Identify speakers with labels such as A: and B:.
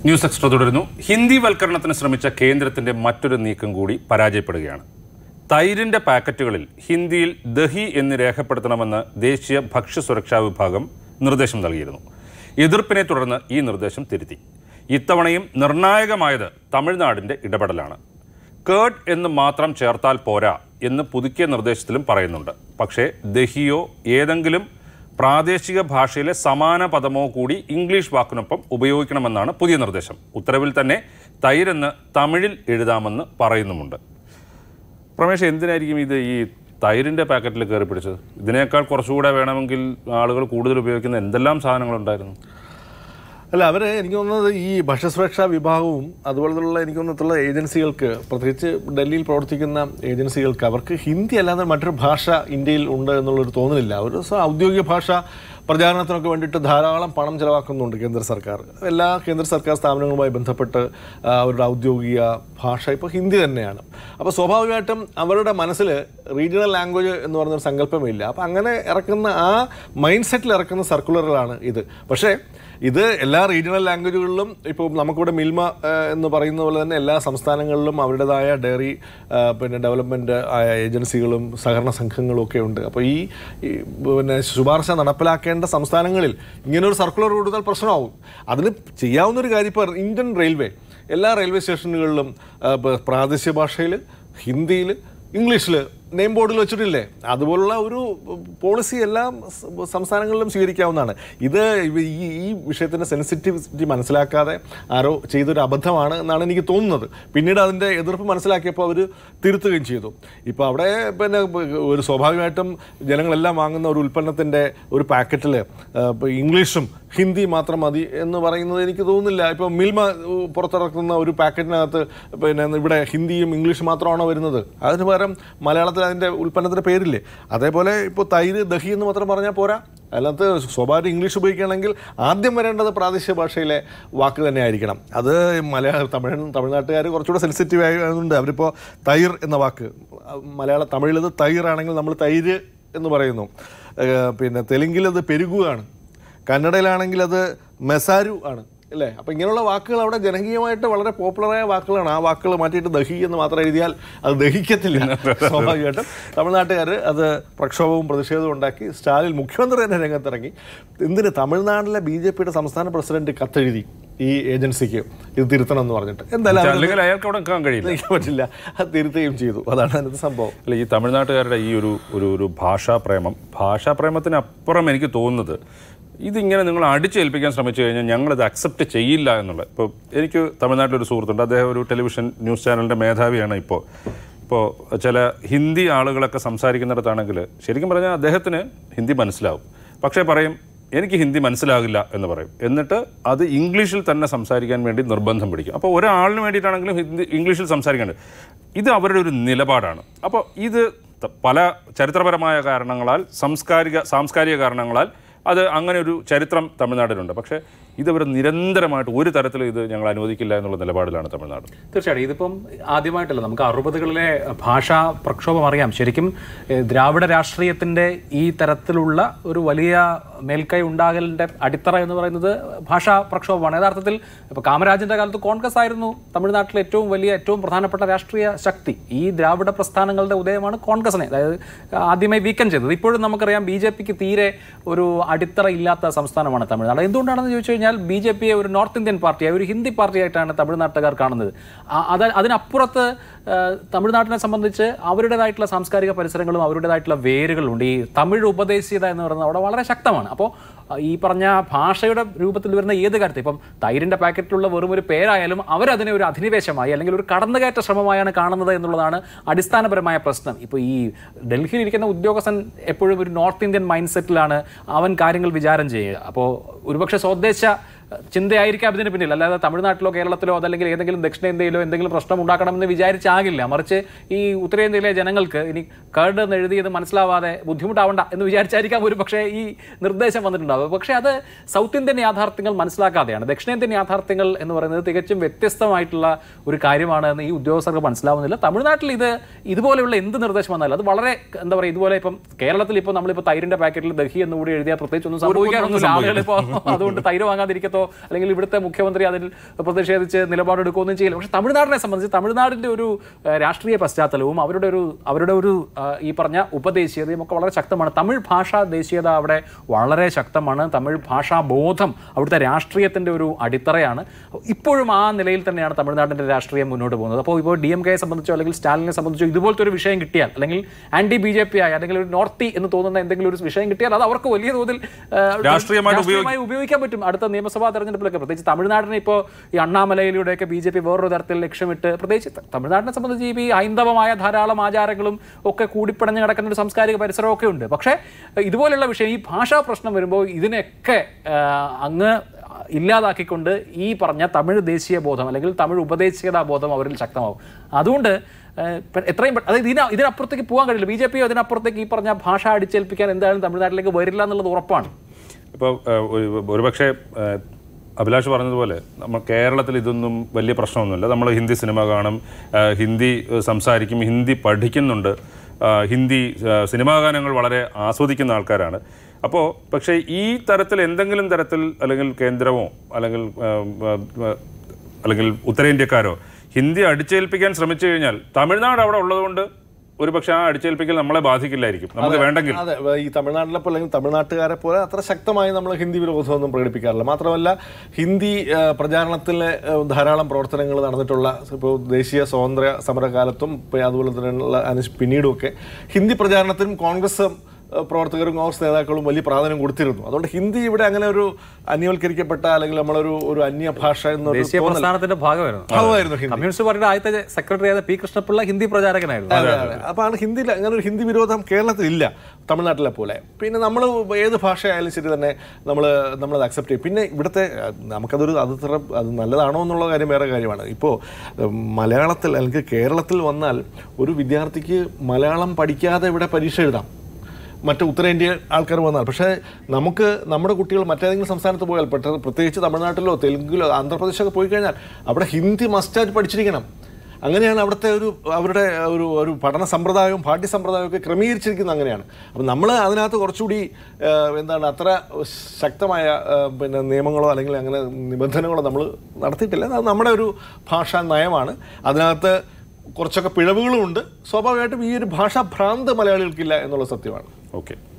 A: news extra തുടരുന്നു ഹിന്ദി വൽക്കരണത്തിന് ശ്രമിച്ച കേന്ദ്രത്തിന്റെ മറ്റൊരു നീക്കം കൂടി പരാജയപ്പെടുകയാണ് തൈരിന്റെ പാക്കറ്റുകളിൽ ഹിന്ദിയിൽ ദഹി എന്ന് രേഖപ്പെടുത്തണമെന്ന് ദേശീയ ഭക്ഷ്യസുരക്ഷാ വിഭാഗം നിർദ്ദേശം നൽകിയിരുന്നു എതിർപ്പിനെ തുടർന്ന് ഈ നിർദ്ദേശം തിരുത്തി ഇത്തവണയും നിർണായകമായത് തമിഴ്നാടിന്റെ ഇടപെടലാണ് കേഡ് എന്ന് മാത്രം ചേർത്താൽ പോരാ എന്ന് പുതുക്കിയ നിർദ്ദേശത്തിലും പറയുന്നുണ്ട് പക്ഷേ ദഹിയോ ഏതെങ്കിലും പ്രാദേശിക ഭാഷയിലെ സമാന പദമോ കൂടി ഇംഗ്ലീഷ് വാക്കിനൊപ്പം ഉപയോഗിക്കണമെന്നാണ് പുതിയ നിർദ്ദേശം ഉത്തരവിൽ തന്നെ തൈരെന്ന് തമിഴിൽ എഴുതാമെന്ന് പറയുന്നുമുണ്ട് പ്രമേഷ് എന്തിനായിരിക്കും ഇത് ഈ തൈരിൻ്റെ പാക്കറ്റിൽ കയറി പിടിച്ചത് ഇതിനേക്കാൾ കുറച്ചുകൂടെ വേണമെങ്കിൽ ആളുകൾ കൂടുതൽ ഉപയോഗിക്കുന്ന എന്തെല്ലാം സാധനങ്ങളുണ്ടായിരുന്നു
B: അല്ല അവർ എനിക്ക് തോന്നുന്നത് ഈ ഭക്ഷ്യസുരക്ഷാ വിഭാഗവും അതുപോലുള്ള എനിക്ക് തോന്നുന്നിട്ടുള്ള ഏജൻസികൾക്ക് പ്രത്യേകിച്ച് ഡൽഹിയിൽ പ്രവർത്തിക്കുന്ന ഏജൻസികൾക്ക് അവർക്ക് ഹിന്ദി അല്ലാതെ മറ്റൊരു ഭാഷ ഇന്ത്യയിൽ ഉണ്ട് എന്നുള്ളൊരു തോന്നുന്നില്ല ഒരു സ- ഔദ്യോഗിക ഭാഷ പ്രചാരണത്തിനൊക്കെ വേണ്ടിയിട്ട് ധാരാളം പണം ചെലവാക്കുന്നുണ്ട് കേന്ദ്ര സർക്കാർ എല്ലാ കേന്ദ്ര സർക്കാർ സ്ഥാപനങ്ങളുമായി ബന്ധപ്പെട്ട് ആ, അവരുടെ ഔദ്യോഗിക ഭാഷ ഇപ്പോൾ ഹിന്ദി തന്നെയാണ് അപ്പോൾ സ്വാഭാവികമായിട്ടും അവരുടെ മനസ്സിൽ റീജിയണൽ ലാംഗ്വേജ് എന്ന് പറയുന്നൊരു സങ്കല്പമില്ല അപ്പോൾ അങ്ങനെ ഇറക്കുന്ന ആ മൈൻഡ് സെറ്റിൽ ഇറക്കുന്ന സർക്കുലറുകളാണ് ഇത് പക്ഷേ ഇത് എല്ലാ റീജിയണൽ ലാംഗ്വേജുകളിലും ഇപ്പോൾ നമുക്കിവിടെ മിൽമ ആ, എന്ന് പറയുന്ന പോലെ തന്നെ എല്ലാ സംസ്ഥാനങ്ങളിലും അവരുടേതായ ഡയറി ആ, പിന്നെ ഡെവലപ്മെൻറ്റ് ആയ ഏജൻസികളും സഹകരണ സംഘങ്ങളും ഒക്കെ ഉണ്ട് അപ്പോൾ ഈ ഈ പിന്നെ ശുപാർശ നടപ്പിലാക്കേണ്ട സംസ്ഥാനങ്ങളിൽ ഇങ്ങനൊരു സർക്കുലർ കൊടുത്താൽ പ്രശ്നമാവും അതിന് ചെയ്യാവുന്ന ഒരു കാര്യം ഇപ്പോൾ ഇന്ത്യൻ റെയിൽവേ എല്ലാ റെയിൽവേ സ്റ്റേഷനുകളിലും ആ, പ- പ്രാദേശിക ഭാഷയിൽ ഹിന്ദിയിൽ ഇംഗ്ലീഷിൽ നെയിം ബോർഡിൽ വെച്ചിട്ടില്ലേ അതുപോലുള്ള ഒരു പോളിസി എല്ലാ സ- സംസ്ഥാനങ്ങളിലും സ്വീകരിക്കാവുന്നതാണ് ഇത് ഇവ- ഈ ഈ വിഷയത്തിൻ്റെ സെൻസിറ്റിവിറ്റി മനസ്സിലാക്കാതെ ആരോ ചെയ്തൊരു അബദ്ധമാണ് എന്നാണ് എനിക്ക് തോന്നുന്നത് പിന്നീട് അതിൻ്റെ എതിർപ്പ് മനസ്സിലാക്കിയപ്പോൾ അവർ തിരുത്തുകയും ചെയ്തു ഇപ്പോൾ അവിടെ പിന്നെ ഒരു സ്വാഭാവികമായിട്ടും ജനങ്ങളെല്ലാം വാങ്ങുന്ന ഒരു ഉൽപ്പന്നത്തിൻ്റെ ഒരു പാക്കറ്റിൽ ഇംഗ്ലീഷും ഹിന്ദി മാത്രം മതി എന്ന് പറയുന്നത് എനിക്ക് തോന്നുന്നില്ല ഇപ്പോൾ മിൽമ ഉ, പുറത്തിറക്കുന്ന ഒരു പാക്കറ്റിനകത്ത് പിന്നെ ഇവിടെ ഹിന്ദിയും ഇംഗ്ലീഷും മാത്രമാണോ വരുന്നത് അതിന് പകരം മലയാളത്തിൽ അതിൻ്റെ ഉൽപ്പന്നത്തിൻ്റെ പേരില്ലേ അതേപോലെ ഇപ്പോൾ തൈര് ദഹി എന്ന് മാത്രം പറഞ്ഞാൽ പോരാ അതിനകത്ത് സ്വാഭാവിക ഇംഗ്ലീഷ് ഉപയോഗിക്കുകയാണെങ്കിൽ ആദ്യം വരേണ്ടത് പ്രാദേശിക ഭാഷയിലെ വാക്ക് തന്നെ ആയിരിക്കണം അത് മലയാള തമിഴ് തമിഴ്നാട്ടുകാർ കുറച്ചുകൂടെ സെൻസിറ്റീവ് ആയതുകൊണ്ട് അവരിപ്പോൾ തൈർ എന്ന വാക്ക് മലയാള തമിഴിൽ ഇത് തൈറാണെങ്കിൽ നമ്മൾ തൈര് എന്ന് പറയുന്നു ഏഹ് പിന്നെ തെലുങ്കിൽ അത് പെരുകുകയാണ് കന്നഡയിലാണെങ്കിൽ അത് മെസാരു ആണ് അല്ലേ അപ്പം ഇങ്ങനെയുള്ള വാക്കുകൾ അവിടെ ജനകീയമായിട്ട് വളരെ പോപ്പുലറായ വാക്കുകളാണ് ആ വാക്കുകൾ മാറ്റിയിട്ട് ദഹി എന്ന് മാത്രം എഴുതിയാൽ അത് ദഹിക്കത്തില്ല സ്വാഭാവികമായിട്ടും തമിഴ്നാട്ടുകാർ അത് പ്രക്ഷോഭവും പ്രതിഷേധവും ഉണ്ടാക്കി സ്റ്റാലിൻ മുഖ്യമന്ത്രി തന്നെ രംഗത്തിറങ്ങി എന്തിന് തമിഴ്നാട്ടിലെ ബി ജെ പിയുടെ സംസ്ഥാന പ്രസിഡന്റ് കത്തെഴുതി ഈ ഏജൻസിക്ക് ഇത് തിരുത്തണം എന്ന് പറഞ്ഞിട്ട് എന്തായാലും അവരത്
A: അല്ലെങ്കിൽ അയാൾക്ക് അവിടെ നിൽക്കാൻ കഴിയില്ല
B: തിരുത്താൻ പറ്റില്ല അത് തിരുത്തുകയും ചെയ്തു അതാണ് അതിനകത്ത് സംഭവം
A: അല്ല ഈ തമിഴ്നാട്ടുകാരുടെ ഈ ഒരു ഒരു ഒരു ഭാഷാപ്രേമം ഭാഷാപ്രേമത്തിന് അപ്പുറം എനിക്ക് തോന്നുന്നത് ഇതിങ്ങനെ നിങ്ങൾ അടിച്ചേൽപ്പിക്കാൻ ശ്രമിച്ചു കഴിഞ്ഞാൽ ഞങ്ങളിത് അക്സെപ്റ്റ് ചെയ്യില്ല എന്നുള്ളത് ഇപ്പോൾ എനിക്ക് തമിഴ്നാട്ടിലൊരു സുഹൃത്തുണ്ട് അദ്ദേഹം ഒരു ടെലിവിഷൻ ന്യൂസ് ചാനലിൻ്റെ മേധാവിയാണ് ഇപ്പോൾ ഇപ്പോൾ ചില ഹിന്ദി ആളുകളൊക്കെ സംസാരിക്കുന്നിടത്താണെങ്കിൽ ശരിക്കും പറഞ്ഞാൽ അദ്ദേഹത്തിന് ഹിന്ദി മനസ്സിലാവും പക്ഷേ പറയും എനിക്ക് ഹിന്ദി മനസ്സിലാകില്ല എന്ന് പറയും എന്നിട്ട് അത് ഇംഗ്ലീഷിൽ തന്നെ സംസാരിക്കാൻ വേണ്ടി നിർബന്ധം പിടിക്കും അപ്പോൾ ഒരാളിന് വേണ്ടിയിട്ടാണെങ്കിലും ഹിന്ദി ഇംഗ്ലീഷിൽ സംസാരിക്കേണ്ടത് ഇത് അവരുടെ ഒരു നിലപാടാണ് അപ്പോൾ ഇത് ത- പല ചരിത്രപരമായ കാരണങ്ങളാൽ സാംസ്കാരിക സാംസ്കാരിക കാരണങ്ങളാൽ അത് അങ്ങനെ ഒരു ചരിത്രം തമിഴ്നാട്ടിലുണ്ട് പക്ഷേ ഇതവർ നിരന്തരമായിട്ട് ഒരു തരത്തിലും ഇത് ഞങ്ങൾ അനുവദിക്കില്ല എന്നുള്ള നിലപാടിലാണ് തമിഴ്നാട്
C: തീർച്ചയായിട്ടും ഇതിപ്പം ആദ്യമായിട്ടല്ല നമുക്ക് അറുപതുകളിലെ ഭാഷാ പ്രക്ഷോഭം അറിയാം ശരിക്കും ഏഹ്, ദ്രാവിഡ രാഷ്ട്രീയത്തിന്റെ ഈ തരത്തിലുള്ള ഒരു വലിയ മേൽക്കൈ ഉണ്ടാകലിന്റെ അടിത്തറ എന്ന് പറയുന്നത് ഭാഷാ പ്രക്ഷോഭമാണ് യഥാർത്ഥത്തിൽ ഇപ്പോൾ കാമരാജിന്റെ കാലത്ത് കോൺഗ്രസ് ആയിരുന്നു തമിഴ്നാട്ടിലെ ഏറ്റവും വലിയ ഏറ്റവും പ്രധാനപ്പെട്ട രാഷ്ട്രീയ ശക്തി ഈ ദ്രാവിഡ പ്രസ്ഥാനങ്ങളുടെ ഉദയമാണ് കോൺഗ്രസിനെ അതായത് ആദ്യമായി വീക്കൻ ചെയ്തത് ഇപ്പോഴും നമുക്കറിയാം ബി ജെ പിക്ക് തീരെ ഒരു അടിത്തറ ഇല്ലാത്ത സംസ്ഥാനമാണ് തമിഴ്നാട് എന്തുകൊണ്ടാണെന്ന് ചോദിച്ചു കഴിഞ്ഞാൽ ബി ജെ പിയെ ഒരു നോർത്ത് ഇന്ത്യൻ പാർട്ടിയായി ഒരു ഹിന്ദി പാർട്ടിയായിട്ടാണ് തമിഴ്നാട്ടുകാർ കാണുന്നത് ആ- അത് അതിനപ്പുറത്ത് ആ, തമിഴ്നാട്ടിനെ സംബന്ധിച്ച് അവരുടേതായിട്ടുള്ള സാംസ്കാരിക പരിസരങ്ങളും അവരുടേതായിട്ടുള്ള വേരുകളുണ്ട് ഈ തമിഴ് ഉപദേശീയത എന്ന് പറയുന്നത് അവിടെ വളരെ ശക്തമാണ് അപ്പോൾ ഈ പറഞ്ഞ ഭാഷയുടെ രൂപത്തിൽ വരുന്ന ഏത് കാര്യത്തിൽ ഇപ്പം തൈരിൻ്റെ പാക്കറ്റിലുള്ള വെറും ഒരു പേരായാലും അവരതിനെ ഒരു അധിനിവേശമായി അല്ലെങ്കിൽ ഒരു കടന്നുകയറ്റ ശ്രമമായാണ് കാണുന്നത് എന്നുള്ളതാണ് അടിസ്ഥാനപരമായ പ്രശ്നം ഇപ്പോൾ ഈ ഡൽഹിയിൽ ഇരിക്കുന്ന ഉദ്യോഗസ്ഥൻ എപ്പോഴും ഒരു നോർത്ത് ഇന്ത്യൻ മൈൻഡ് സെറ്റിലാണ് അവൻ കാര്യങ്ങൾ വിചാരം ചെയ്യുക അപ്പോൾ ഒരുപക്ഷെ സ്വദേശ ചിന്തയായിരിക്കാം ഇതിന് പിന്നിൽ അല്ലാതെ തമിഴ്നാട്ടിലോ കേരളത്തിലോ അതല്ലെങ്കിൽ ഏതെങ്കിലും ദക്ഷിണേന്ത്യയിലോ എന്തെങ്കിലും പ്രശ്നം ഉണ്ടാക്കണമെന്ന് വിചാരിച്ചാകില്ല മറിച്ച് ഈ ഉത്തരേന്ത്യയിലെ ജനങ്ങൾക്ക് ഇനി കേർഡ് എന്ന് എഴുതിയത് മനസ്സിലാവാതെ ബുദ്ധിമുട്ടാവണ്ട എന്ന് വിചാരിച്ചായിരിക്കാം ഒരു പക്ഷേ ഈ നിർദ്ദേശം വന്നിട്ടുണ്ടാവുക പക്ഷേ അത് സൗത്ത് ഇന്ത്യൻ യാഥാർത്ഥ്യങ്ങൾ മനസ്സിലാക്കാതെയാണ് ദക്ഷിണേന്ത്യൻ യാഥാർത്ഥ്യങ്ങൾ എന്ന് പറയുന്നത് തികച്ചും വ്യത്യസ്തമായിട്ടുള്ള ഒരു കാര്യമാണ് എന്ന് ഈ ഉദ്യോഗസ്ഥർക്ക് മനസ്സിലാവുന്നില്ല തമിഴ്നാട്ടിൽ ഇത് ഇതുപോലെയുള്ള എന്ത് നിർദ്ദേശം വന്നാലും അത് വളരെ എന്താ പറയുക ഇതുപോലെ ഇപ്പം കേരളത്തിൽ ഇപ്പോൾ നമ്മളിപ്പോൾ തൈരിന്റെ പാക്കറ്റിൽ ദഹി എന്നുകൂടി എഴുതിയാൽ പ്രത്യേകിച്ച് ഒന്നും സംഭവിക്കാനൊന്നുമില്ല ആളുകൾ ഇപ്പോൾ അതുകൊണ്ട് തൈര് വാങ്ങാതിരിക്കത്തോ അല്ലെങ്കിൽ ഇവിടുത്തെ മുഖ്യമന്ത്രി അതിൽ പ്രതിഷേധിച്ച് നിലപാടെടുക്കുകയൊന്നും ചെയ്യില്ല പക്ഷേ തമിഴ്നാടിനെ സംബന്ധിച്ച് തമിഴ്നാടിൻ്റെ ഒരു ആ, രാഷ്ട്രീയ പശ്ചാത്തലവും അവരുടെ ഒരു അവരുടെ ഒരു ആ, ഈ പറഞ്ഞ ഉപദേശീയതയും ഒക്കെ വളരെ ശക്തമാണ് തമിഴ് ഭാഷാ ദേശീയത അവിടെ വളരെ ശക്തമാണ് തമിഴ് ഭാഷാ ബോധം അവിടുത്തെ രാഷ്ട്രീയത്തിൻ്റെ ഒരു അടിത്തറയാണ് ഇപ്പോഴും ആ നിലയിൽ തന്നെയാണ് തമിഴ്നാടിൻ്റെ രാഷ്ട്രീയം മുന്നോട്ട് പോകുന്നത് അപ്പോൾ ഇപ്പോൾ ഡി എം കെയെ സംബന്ധിച്ചോ അല്ലെങ്കിൽ സ്റ്റാലിനെ സംബന്ധിച്ചോ ഇതുപോലത്തെ ഒരു വിഷയം കിട്ടിയാൽ അല്ലെങ്കിൽ ആന്റി ബി ജെ പി ആയി അല്ലെങ്കിൽ ഒരു നോർത്തി എന്ന് തോന്നുന്ന എന്തെങ്കിലും ഒരു വിഷയം കിട്ടിയാൽ അത് അവർക്ക് വലിയ തോതിൽ ആ,
A: രാഷ്ട്രീയമായിട്ട്
C: രാഷ്ട്രീയമായി ഉപയോഗിക്കാൻ പറ്റും അടുത്ത നിയമസഭാ തെരഞ്ഞെടുപ്പിലൊക്കെ പ്രത്യേകിച്ച് തമിഴ്നാടിനെ ഇപ്പോൾ ഈ അണ്ണാമലയിലൂടെയൊക്കെ ബി ജെ പി വേറൊരു തരത്തിൽ ലക്ഷ്യമിട്ട് പ്രത്യേകിച്ച് ത- തമിഴ്നാടിനെ സംബന്ധിച്ച് ഈ ഹൈന്ദവമായ ധാരാളം ആചാരങ്ങളും ഒക്കെ കൂടിപ്പിണഞ്ഞ് കിടക്കുന്ന ഒരു സാംസ്കാരിക പരിസരമൊക്കെ ഉണ്ട് പക്ഷേ ഇതുപോലുള്ള വിഷയം ഈ ഭാഷാ പ്രശ്നം വരുമ്പോൾ ഇതിനൊക്കെ ആ, അങ്ങ് ഇല്ലാതാക്കിക്കൊണ്ട് ഈ പറഞ്ഞ തമിഴ് ദേശീയ ബോധം അല്ലെങ്കിൽ തമിഴ് ഉപദേശീയതാ ബോധം അവരിൽ ശക്തമാവും അതുകൊണ്ട് ഏഹ്, പെ- എത്രയും പെ- അതായത് ഇതിന ഇതിനപ്പുറത്തേക്ക് പോകാൻ കഴിയില്ല ബി ജെ പി അതിനപ്പുറത്തേക്ക് ഈ പറഞ്ഞ ഭാഷ അടിച്ചേൽപ്പിക്കാൻ എന്തായാലും തമിഴ്നാട്ടിലേക്ക് വരില്ല എന്നുള്ളത് ഉറപ്പാണ്
A: ഇപ്പോൾ ഒരുപക്ഷെ ഏഹ്, അഭിലാഷ് പറഞ്ഞതുപോലെ നമ്മൾ കേരളത്തിൽ ഇതൊന്നും വലിയ പ്രശ്നമൊന്നുമില്ല നമ്മൾ ഹിന്ദി സിനിമ കാണും ഏഹ്, ഹിന്ദി ഏഹ്, സംസാരിക്കും ഹിന്ദി പഠിക്കുന്നുണ്ട് ഏഹ്, ഹിന്ദി ഏഹ്, സിനിമാ ഗാനങ്ങൾ വളരെ ആസ്വദിക്കുന്ന ആൾക്കാരാണ് അപ്പോൾ പക്ഷേ ഈ തരത്തിൽ എന്തെങ്കിലും തരത്തിൽ അല്ലെങ്കിൽ കേന്ദ്രമോ അല്ലെങ്കിൽ ഏഹ്, ഏഹ്, അല്ലെങ്കിൽ ഉത്തരേന്ത്യക്കാരോ ഹിന്ദി അടിച്ചേൽപ്പിക്കാൻ ശ്രമിച്ചു കഴിഞ്ഞാൽ തമിഴ്നാട് അവിടെ ഉള്ളതുകൊണ്ട് ഒരുപക്ഷെ ആ അടിച്ചേൽപ്പിക്കൽ നമ്മളെ ബാധിക്കില്ലായിരിക്കും നമുക്ക് വേണ്ടെങ്കിൽ
B: അതെ ഈ തമിഴ്നാട്ടിലെ പോലെ അല്ലെങ്കിൽ തമിഴ്നാട്ടുകാരെ പോലെ അത്ര ശക്തമായി നമ്മൾ ഹിന്ദി വിരോധമൊന്നും പ്രകടിപ്പിക്കാറില്ല മാത്രമല്ല ഹിന്ദി ആ, പ്രചാരണത്തിലെ ആ, ധാരാളം പ്രവർത്തനങ്ങൾ നടന്നിട്ടുള്ള ഇപ്പോൾ ദേശീയ സ്വാതന്ത്ര്യ സമരകാലത്തും ഇപ്പൊ അതുപോലെ തന്നെയുള്ള അനു- പിന്നീടുമൊക്കെ ഹിന്ദി പ്രചാരണത്തിനും കോൺഗ്രസ് ആ, പ്രവർത്തകരും കോൺഗ്രസ് നേതാക്കളും വലിയ പ്രാധാന്യം കൊടുത്തിരുന്നു അതുകൊണ്ട് ഹിന്ദി ഇവിടെ അങ്ങനെ ഒരു അന്യവൽക്കരിക്കപ്പെട്ട അല്ലെങ്കിൽ നമ്മളൊരു ഒരു അന്യ ഭാഷ എന്നൊരു
C: ദേശീയ
B: തോന്നൽ
C: പ്രസ്ഥാനത്തിന്റെ ഭാഗമായിരുന്നു
B: ഭാഗമായിരുന്നു ഹിന്ദി
C: കമ്മ്യൂണിസ്റ്റ് പാർട്ടിയുടെ ആദ്യത്തെ സെക്രട്ടറി ആയ പി കൃഷ്ണപിള്ള ഹിന്ദി പ്രചാരകനായിരുന്നു
B: അതെ അതെ അപ്പോൾ ആണ് ഹിന്ദിയിൽ അങ്ങനെ ഒരു ഹിന്ദി വിരോധം കേരളത്തിൽ ഇല്ല തമിഴ്നാട്ടിലെ പോലെ പിന്നെ നമ്മൾ ഏത് ഭാഷയായാലും ശരി തന്നെ നമ്മൾ നമ്മളത് അക്സെപ്റ്റ് ചെയ്യും പിന്നെ ഇവിടുത്തെ അഹ്, നമുക്കതൊരു അത് ഇത്ര അത് നല്ലതാണോ എന്നുള്ള കാര്യം വേറെ കാര്യമാണ് ഇപ്പോൾ ഉം, മലയാളത്തിൽ അല്ലെങ്കിൽ കേരളത്തിൽ വന്നാൽ ഒരു വിദ്യാർത്ഥിക്ക് മലയാളം പഠിക്കാതെ ഇവിടെ പരീക്ഷ എഴുതാം മറ്റ് ഉത്തരേന്ത്യ ആൾക്കാർ വന്നാൽ പക്ഷേ നമുക്ക് നമ്മുടെ കുട്ടികൾ മറ്റേതെങ്കിലും സംസ്ഥാനത്ത് പോയാൽ പെട്ടെന്ന് പ്രത്യേകിച്ച് തമിഴ്നാട്ടിലോ തെലുങ്കിലോ ആന്ധ്രാപ്രദേശൊക്കെ പോയി കഴിഞ്ഞാൽ അവിടെ ഹിന്ദി മസ്റ്റായിട്ട് പഠിച്ചിരിക്കണം അങ്ങനെയാണ് അവിടുത്തെ ഒരു അവരുടെ ഒരു ഒരു പഠന സമ്പ്രദായവും പാഠ്യ സമ്പ്രദായവും ഒക്കെ ക്രമീകരിച്ചിരിക്കുന്നത് അങ്ങനെയാണ് അപ്പം നമ്മൾ അതിനകത്ത് കുറച്ചുകൂടി ആ, എന്താണ് അത്ര ശക്തമായ ആ, പിന്നെ നിയമങ്ങളോ അല്ലെങ്കിൽ അങ്ങനെ നിബന്ധനകളോ നമ്മൾ നടത്തിയിട്ടില്ല അത് നമ്മുടെ ഒരു ഭാഷാ നയമാണ് അതിനകത്ത് കുറച്ചൊക്കെ പിഴവുകളും ഉണ്ട് സ്വാഭാവികമായിട്ടും ഈ ഒരു ഭാഷാ ഭ്രാന്ത് മലയാളികൾക്കില്ല എന്നുള്ള സത്യമാണ്
A: ഓക്കെ